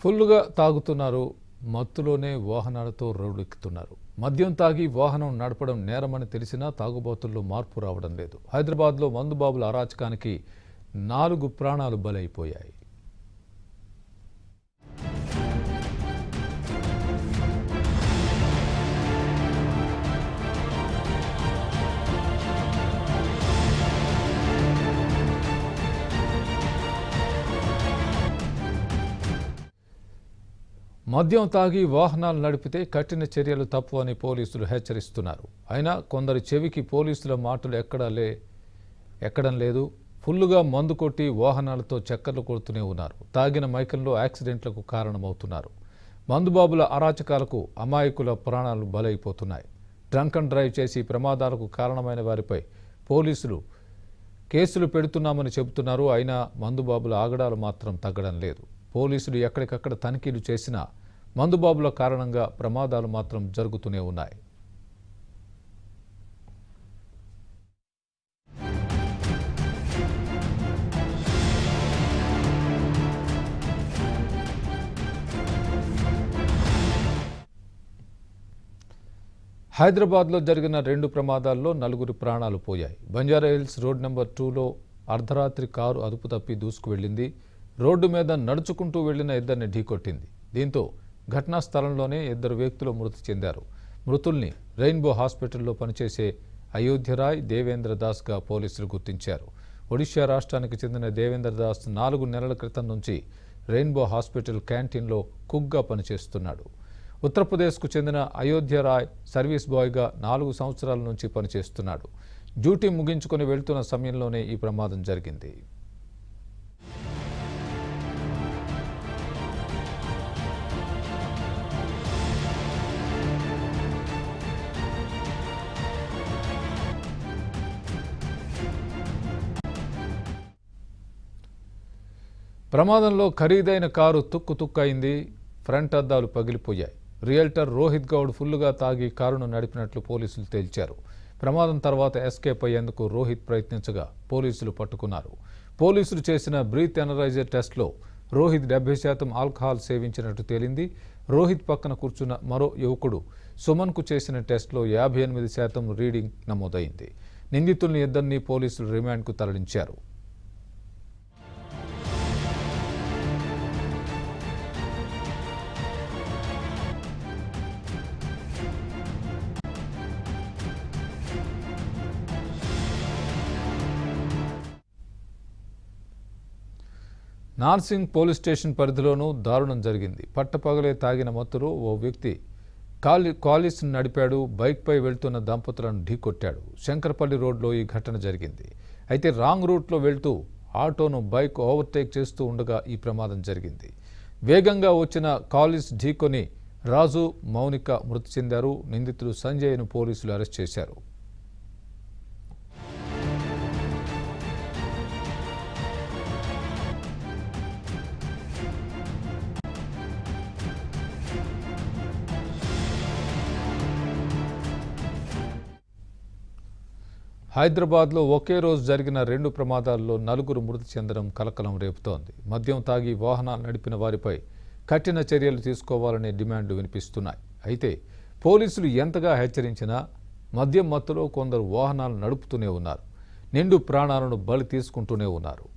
ఫుల్గా తాగుతున్నారు మత్తులోనే వాహనాలతో రోడ్డెక్కుతున్నారు మద్యం తాగి వాహనం నడపడం నేరమని తెలిసినా తాగుబోతుల్లో మార్పు రావడం లేదు హైదరాబాద్లో మందుబాబుల అరాచకానికి నాలుగు ప్రాణాలు బలైపోయాయి మద్యం తాగి వాహనాలు నడిపితే కఠిన చర్యలు తప్పు అని పోలీసులు హెచ్చరిస్తున్నారు అయినా కొందరి చెవికి పోలీసుల మాటలు ఎక్కడా లే ఎక్కడం లేదు ఫుల్లుగా మందు కొట్టి వాహనాలతో చక్కర్లు కొడుతూనే ఉన్నారు తాగిన మైకంలో యాక్సిడెంట్లకు కారణమవుతున్నారు మందుబాబుల అరాచకాలకు అమాయకుల ప్రాణాలు బలైపోతున్నాయి డ్రంక్ అండ్ డ్రైవ్ చేసి ప్రమాదాలకు కారణమైన వారిపై పోలీసులు కేసులు పెడుతున్నామని చెబుతున్నారు అయినా మందుబాబుల ఆగడాలు మాత్రం తగ్గడం లేదు పోలీసులు ఎక్కడికక్కడ తనిఖీలు చేసినా మందుబాబుల కారణంగా ప్రమాదాలు మాత్రం జరుగుతూనే ఉన్నాయి హైదరాబాద్లో జరిగిన రెండు ప్రమాదాల్లో నలుగురు ప్రాణాలు పోయాయి బంజారాహిల్స్ రోడ్ నెంబర్ టూలో అర్ధరాత్రి కారు అదుపు తప్పి దూసుకు వెళ్ళింది రోడ్డు మీద నడుచుకుంటూ వెళ్లిన ఇద్దరిని ఢీకొట్టింది దీంతో ఘటనా స్థలంలోనే ఇద్దరు వ్యక్తులు మృతి చెందారు మృతుల్ని రెయిన్బో హాస్పిటల్లో పనిచేసే అయోధ్యరాయ్ దేవేంద్ర దాస్గా పోలీసులు గుర్తించారు ఒడిశా రాష్ట్రానికి చెందిన దేవేంద్ర దాస్ నాలుగు నెలల క్రితం నుంచి రెయిన్బో హాస్పిటల్ క్యాంటీన్లో కుక్గా పనిచేస్తున్నాడు ఉత్తరప్రదేశ్కు చెందిన అయోధ్య రాయ్ సర్వీస్ బాయ్గా నాలుగు సంవత్సరాల నుంచి పనిచేస్తున్నాడు డ్యూటీ ముగించుకొని వెళ్తున్న సమయంలోనే ఈ ప్రమాదం జరిగింది ప్రమాదంలో ఖరీదైన కారు తుక్కు తుక్కయింది ఫ్రంట్ అద్దాలు పగిలిపోయాయి రియల్టర్ రోహిత్ గౌడ్ ఫుల్లుగా తాగి కారును నడిపినట్లు పోలీసులు తేల్చారు ప్రమాదం తర్వాత ఎస్కేప్ అయ్యేందుకు రోహిత్ ప్రయత్నించగా పోలీసులు పట్టుకున్నారు పోలీసులు చేసిన బ్రీత్ ఎనరైజర్ టెస్ట్లో రోహిత్ డెబ్బై శాతం ఆల్కహాల్ సేవించినట్టు తేలింది రోహిత్ పక్కన కూర్చున్న మరో యువకుడు సుమన్కు చేసిన టెస్ట్లో యాభై ఎనిమిది శాతం రీడింగ్ నమోదైంది నిందితుల్ని ఇద్దరిని పోలీసులు రిమాండ్కు తరలించారు నార్సింగ్ పోలీస్ స్టేషన్ పరిధిలోనూ దారుణం జరిగింది పట్టపగలే తాగిన మత్తులో ఓ వ్యక్తి కాలి కాలిస్ నడిపాడు బైక్పై వెళ్తున్న దంపతులను ఢీకొట్టాడు శంకరపల్లి రోడ్లో ఈ ఘటన జరిగింది అయితే రాంగ్ రూట్లో వెళ్తూ ఆటోను బైక్ ఓవర్టేక్ చేస్తూ ఉండగా ఈ ప్రమాదం జరిగింది వేగంగా వచ్చిన కాలిస్ ఢీకొని రాజు మౌనిక మృతి చెందారు నిందితుడు సంజయ్ను పోలీసులు అరెస్ట్ చేశారు హైదరాబాద్లో ఒకే రోజు జరిగిన రెండు ప్రమాదాల్లో నలుగురు మృతి చెందడం కలకలం రేపుతోంది మద్యం తాగి వాహనాలు నడిపిన వారిపై కఠిన చర్యలు తీసుకోవాలనే డిమాండ్లు వినిపిస్తున్నాయి అయితే పోలీసులు ఎంతగా హెచ్చరించినా మద్యం మత్తులో కొందరు వాహనాలు నడుపుతూనే ఉన్నారు నిండు ప్రాణాలను బలి తీసుకుంటూనే ఉన్నారు